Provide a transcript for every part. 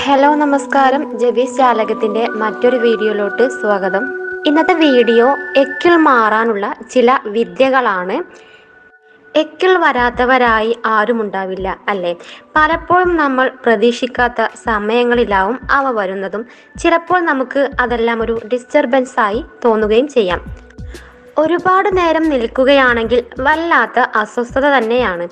hello നമസ്കാരം ജബീസ് ജാലകത്തിന്റെ മറ്റൊരു വീഡിയോയിലോട്ട് സ്വാഗതം ഇന്നത്തെ വീഡിയോ എക്കിൾ മാറാനുള്ള ചില വിദ്യകളാണ് എക്കിൾ വരാത്തവരായി ആരും ഉണ്ടാവില്ല അല്ലേ പലപ്പോഴും നമ്മൾ പ്രതീക്ഷിക്കാത്ത സമയങ്ങളിലാവും അവ വരുന്നതും ചിലപ്പോൾ നമുക്ക് അതെല്ലാം ഒരു ഡിസ്റ്റർബൻസ് ആയി തോന്നുകയും ചെയ്യാം ഒരുപാട് നേരം നിൽക്കുകയാണെങ്കിൽ വല്ലാത്ത അസ്വസ്ഥത തന്നെയാണ്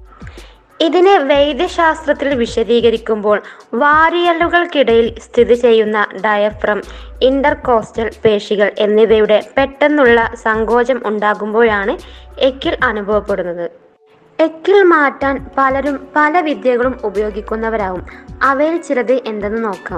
ഇതിനെ വൈദ്യശാസ്ത്രത്തിൽ വിശദീകരിക്കുമ്പോൾ വാരിയലുകൾക്കിടയിൽ സ്ഥിതി ചെയ്യുന്ന ഡയഫ്രം ഇന്റർകോസ്റ്റൽ പേശികൾ എന്നിവയുടെ പെട്ടെന്നുള്ള സങ്കോചം ഉണ്ടാകുമ്പോഴാണ് എക്കിൾ അനുഭവപ്പെടുന്നത് എക്കിൾ മാറ്റാൻ പലരും പല വിദ്യകളും ഉപയോഗിക്കുന്നവരാവും അവയിൽ ചിലത് എന്തെന്ന് നോക്കാം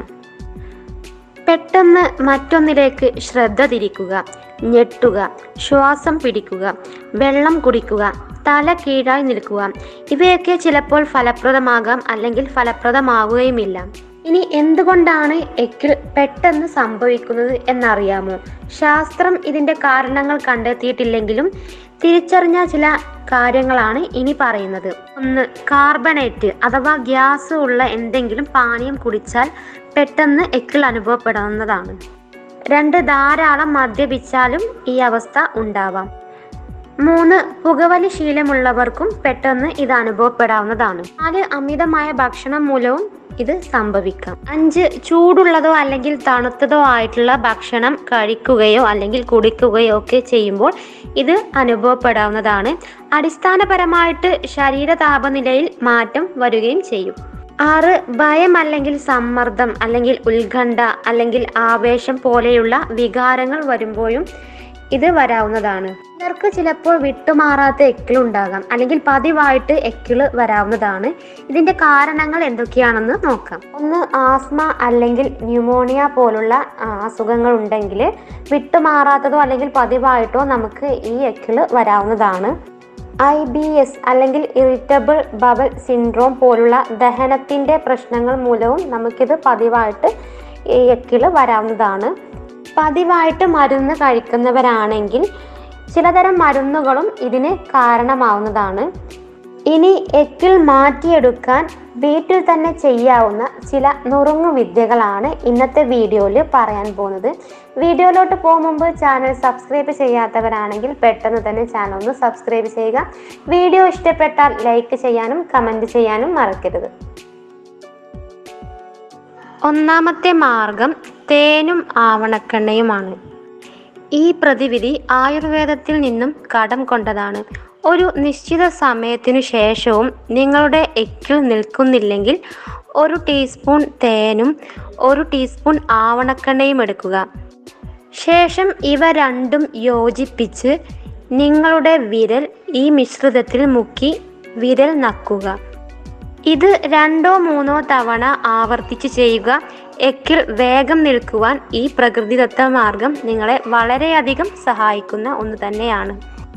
പെട്ടെന്ന് മറ്റൊന്നിലേക്ക് ശ്രദ്ധ തിരിക്കുക ഞെട്ടുക ശ്വാസം പിടിക്കുക വെള്ളം കുടിക്കുക തല കീഴായി നിൽക്കുക ഇവയൊക്കെ ചിലപ്പോൾ ഫലപ്രദമാകാം അല്ലെങ്കിൽ ഫലപ്രദമാവുകയുമില്ല ഇനി എന്തുകൊണ്ടാണ് എക്കിൾ പെട്ടെന്ന് സംഭവിക്കുന്നത് എന്നറിയാമോ ശാസ്ത്രം ഇതിന്റെ കാരണങ്ങൾ കണ്ടെത്തിയിട്ടില്ലെങ്കിലും തിരിച്ചറിഞ്ഞ ചില കാര്യങ്ങളാണ് ഇനി പറയുന്നത് ഒന്ന് കാർബണേറ്റ് അഥവാ ഗ്യാസ് ഉള്ള എന്തെങ്കിലും പാനീയം കുടിച്ചാൽ പെട്ടെന്ന് എക്കിൾ അനുഭവപ്പെടാവുന്നതാണ് രണ്ട് ധാരാളം മദ്യപിച്ചാലും ഈ അവസ്ഥ ഉണ്ടാവാം മൂന്ന് പുകവലി ശീലമുള്ളവർക്കും പെട്ടെന്ന് ഇത് അനുഭവപ്പെടാവുന്നതാണ് നാല് അമിതമായ ഭക്ഷണം മൂലവും ഇത് സംഭവിക്കാം അഞ്ച് ചൂടുള്ളതോ അല്ലെങ്കിൽ തണുത്തതോ ആയിട്ടുള്ള ഭക്ഷണം കഴിക്കുകയോ അല്ലെങ്കിൽ കുടിക്കുകയോ ഒക്കെ ചെയ്യുമ്പോൾ ഇത് അനുഭവപ്പെടാവുന്നതാണ് അടിസ്ഥാനപരമായിട്ട് ശരീര താപനിലയിൽ മാറ്റം വരികയും ചെയ്യും ആറ് ഭയം അല്ലെങ്കിൽ സമ്മർദ്ദം അല്ലെങ്കിൽ ഉത്കണ്ഠ അല്ലെങ്കിൽ ആവേശം പോലെയുള്ള വികാരങ്ങൾ വരുമ്പോഴും ഇത് വരാവുന്നതാണ് ചിലർക്ക് ചിലപ്പോൾ വിട്ടുമാറാത്ത എക്കിളുണ്ടാകാം അല്ലെങ്കിൽ പതിവായിട്ട് എക്കിള് വരാവുന്നതാണ് ഇതിന്റെ കാരണങ്ങൾ എന്തൊക്കെയാണെന്ന് നോക്കാം ഒന്ന് ആസ്മ അല്ലെങ്കിൽ ന്യൂമോണിയ പോലുള്ള ആ, അസുഖങ്ങൾ ഉണ്ടെങ്കിൽ വിട്ടുമാറാത്തതോ അല്ലെങ്കിൽ പതിവായിട്ടോ നമുക്ക് ഈ എക്കിള് വരാവുന്നതാണ് ഐ ബി എസ് അല്ലെങ്കിൽ ഇറിറ്റബിൾ ബബൽ സിൻഡ്രോം പോലുള്ള ദഹനത്തിൻ്റെ പ്രശ്നങ്ങൾ മൂലവും നമുക്കിത് പതിവായിട്ട് ഈ എക്കിള് വരാവുന്നതാണ് പതിവായിട്ട് മരുന്ന് കഴിക്കുന്നവരാണെങ്കിൽ ചിലതരം മരുന്നുകളും ഇതിന് കാരണമാവുന്നതാണ് ഇനി എക്കിൾ മാറ്റിയെടുക്കാൻ വീട്ടിൽ തന്നെ ചെയ്യാവുന്ന ചില നുറുങ്ങു വിദ്യകളാണ് ഇന്നത്തെ വീഡിയോയിൽ പറയാൻ പോകുന്നത് വീഡിയോയിലോട്ട് പോകും മുമ്പ് ചാനൽ സബ്സ്ക്രൈബ് ചെയ്യാത്തവരാണെങ്കിൽ പെട്ടെന്ന് തന്നെ ചാനൽ ഒന്ന് സബ്സ്ക്രൈബ് ചെയ്യുക വീഡിയോ ഇഷ്ടപ്പെട്ടാൽ ലൈക്ക് ചെയ്യാനും കമൻറ്റ് ചെയ്യാനും മറക്കരുത് ഒന്നാമത്തെ മാർഗം തേനും ആവണക്കെണ്ണയുമാണ് ഈ പ്രതിവിധി ആയുർവേദത്തിൽ നിന്നും കടം കൊണ്ടതാണ് ഒരു നിശ്ചിത സമയത്തിനു ശേഷവും നിങ്ങളുടെ എക്കിൾ നിൽക്കുന്നില്ലെങ്കിൽ ഒരു ടീസ്പൂൺ തേനും ഒരു ടീസ്പൂൺ ആവണക്കെണ്ണയും എടുക്കുക ശേഷം ഇവ രണ്ടും യോജിപ്പിച്ച് നിങ്ങളുടെ വിരൽ ഈ മിശ്രിതത്തിൽ മുക്കി വിരൽ നക്കുക ഇത് രണ്ടോ മൂന്നോ തവണ ആവർത്തിച്ച് ചെയ്യുക എക്കിൽ വേഗം നിൽക്കുവാൻ ഈ പ്രകൃതിദത്ത മാർഗം നിങ്ങളെ വളരെയധികം സഹായിക്കുന്ന ഒന്ന് തന്നെയാണ്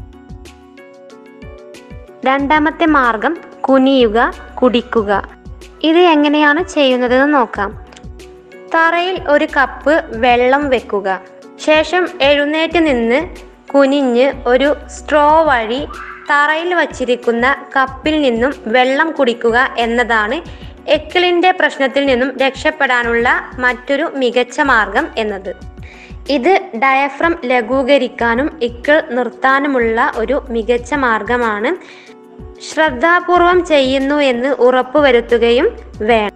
രണ്ടാമത്തെ മാർഗം കുനിയുക കുടിക്കുക ഇത് എങ്ങനെയാണ് ചെയ്യുന്നതെന്ന് നോക്കാം തറയിൽ ഒരു കപ്പ് വെള്ളം വെക്കുക ശേഷം എഴുന്നേറ്റ് നിന്ന് കുനിഞ്ഞ് ഒരു സ്ട്രോ വഴി തറയിൽ വച്ചിരിക്കുന്ന കപ്പിൽ നിന്നും വെള്ളം കുടിക്കുക എന്നതാണ് എക്കിളിൻ്റെ പ്രശ്നത്തിൽ നിന്നും രക്ഷപ്പെടാനുള്ള മറ്റൊരു മികച്ച മാർഗം എന്നത് ഇത് ഡയഫ്രം ലഘൂകരിക്കാനും ഇക്കിൾ നിർത്താനുമുള്ള ഒരു മികച്ച മാർഗമാണ് ശ്രദ്ധാപൂർവം ചെയ്യുന്നു എന്ന് ഉറപ്പുവരുത്തുകയും വേണം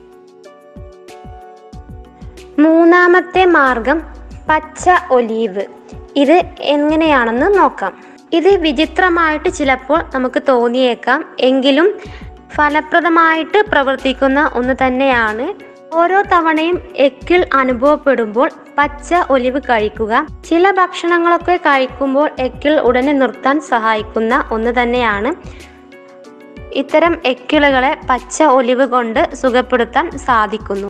മൂന്നാമത്തെ മാർഗം പച്ച ഒലീവ് ഇത് എങ്ങനെയാണെന്ന് നോക്കാം ഇത് വിചിത്രമായിട്ട് ചിലപ്പോൾ നമുക്ക് തോന്നിയേക്കാം എങ്കിലും ഫലപ്രദമായിട്ട് പ്രവർത്തിക്കുന്ന ഒന്ന് തന്നെയാണ് ഓരോ തവണയും എക്കിൾ അനുഭവപ്പെടുമ്പോൾ പച്ച ഒലിവ് കഴിക്കുക ചില ഭക്ഷണങ്ങളൊക്കെ കഴിക്കുമ്പോൾ എക്കിൾ ഉടനെ നിർത്താൻ സഹായിക്കുന്ന ഒന്ന് തന്നെയാണ് ഇത്തരം എക്കിളുകളെ പച്ച ഒലിവ് കൊണ്ട് സുഖപ്പെടുത്താൻ സാധിക്കുന്നു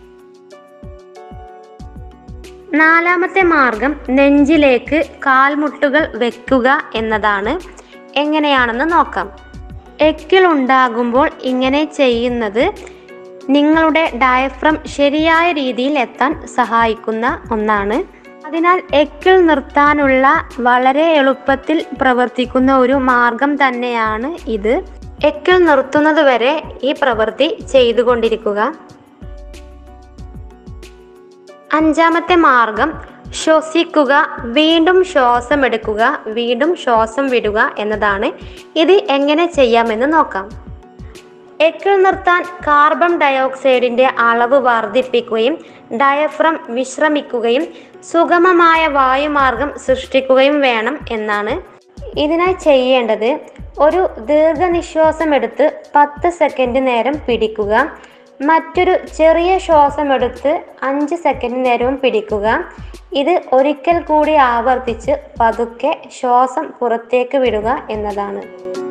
നാലാമത്തെ മാർഗം നെഞ്ചിലേക്ക് കാൽമുട്ടുകൾ വെക്കുക എന്നതാണ് എങ്ങനെയാണെന്ന് നോക്കാം എക്കിൾ ഉണ്ടാകുമ്പോൾ ഇങ്ങനെ ചെയ്യുന്നത് നിങ്ങളുടെ ഡയഫ്രം ശരിയായ രീതിയിൽ എത്താൻ സഹായിക്കുന്ന ഒന്നാണ് അതിനാൽ എക്കിൾ നിർത്താനുള്ള വളരെ എളുപ്പത്തിൽ പ്രവർത്തിക്കുന്ന ഒരു മാർഗം തന്നെയാണ് ഇത് എക്കിൾ നിർത്തുന്നത് വരെ ഈ പ്രവൃത്തി ചെയ്തുകൊണ്ടിരിക്കുക അഞ്ചാമത്തെ മാർഗം ശ്വസിക്കുക വീണ്ടും ശ്വാസം എടുക്കുക വീണ്ടും ശ്വാസം വിടുക എന്നതാണ് ഇത് എങ്ങനെ ചെയ്യാമെന്ന് നോക്കാം എക്കിൾ നിർത്താൻ കാർബൺ ഡയോക്സൈഡിന്റെ അളവ് വർദ്ധിപ്പിക്കുകയും ഡയഫ്രം വിശ്രമിക്കുകയും സുഗമമായ വായുമാർഗം സൃഷ്ടിക്കുകയും വേണം എന്നാണ് ഇതിനായി ചെയ്യേണ്ടത് ഒരു ദീർഘനിശ്വാസം എടുത്ത് പത്ത് സെക്കൻഡ് നേരം പിടിക്കുക മറ്റൊരു ചെറിയ ശ്വാസം എടുത്ത് അഞ്ച് സെക്കൻഡ് നേരവും പിടിക്കുക ഇത് ഒരിക്കൽ കൂടി ആവർത്തിച്ച് പതുക്കെ ശ്വാസം പുറത്തേക്ക് വിടുക എന്നതാണ്